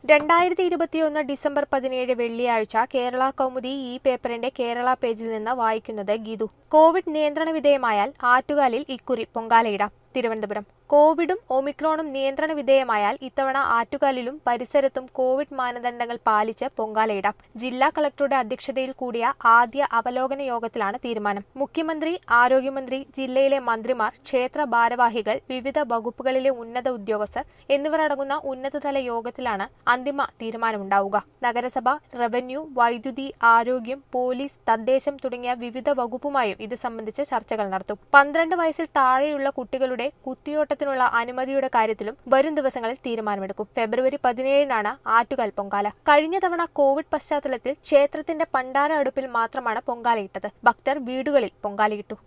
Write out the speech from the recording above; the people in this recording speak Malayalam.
രണ്ടായിരത്തി ഇരുപത്തിയൊന്ന് ഡിസംബർ പതിനേഴ് വെള്ളിയാഴ്ച കേരള കൗമുദി ഈ പേപ്പറിന്റെ കേരള പേജിൽ നിന്ന് വായിക്കുന്നത് ഗീതു കോവിഡ് നിയന്ത്രണ വിധേയമായാൽ ആറ്റുകാലിൽ ഇക്കുറി പൊങ്കാലയിടാം തിരുവനന്തപുരം കോവിഡും ഒമിക്രോണും നിയന്ത്രണ വിധേയമായാൽ ഇത്തവണ ആറ്റുകാലിലും പരിസരത്തും കോവിഡ് മാനദണ്ഡങ്ങൾ പാലിച്ച് പൊങ്കാലയിടാം ജില്ലാ കളക്ടറുടെ അധ്യക്ഷതയിൽ കൂടിയ ആദ്യ അവലോകന യോഗത്തിലാണ് തീരുമാനം മുഖ്യമന്ത്രി ആരോഗ്യമന്ത്രി ജില്ലയിലെ മന്ത്രിമാർ ക്ഷേത്ര ഭാരവാഹികൾ വിവിധ വകുപ്പുകളിലെ ഉന്നത ഉദ്യോഗസ്ഥർ എന്നിവരടങ്ങുന്ന ഉന്നതതല യോഗത്തിലാണ് അന്തിമ തീരുമാനമുണ്ടാവുക നഗരസഭ റവന്യൂ വൈദ്യുതി ആരോഗ്യം പോലീസ് തദ്ദേശം തുടങ്ങിയ വിവിധ വകുപ്പുമായും ഇത് സംബന്ധിച്ച് ചർച്ചകൾ നടത്തും പന്ത്രണ്ട് വയസ്സിൽ താഴെയുള്ള കുട്ടികളുടെ കുത്തിയോട്ടത്തിനുള്ള അനുമതിയുടെ കാര്യത്തിലും വരും ദിവസങ്ങളിൽ തീരുമാനമെടുക്കും ഫെബ്രുവരി പതിനേഴിനാണ് ആറ്റുകാൽ പൊങ്കാല കഴിഞ്ഞ തവണ കോവിഡ് പശ്ചാത്തലത്തിൽ ക്ഷേത്രത്തിന്റെ പണ്ടാര അടുപ്പിൽ മാത്രമാണ് പൊങ്കാലയിട്ടത് ഭക്തർ വീടുകളിൽ പൊങ്കാലയിട്ടു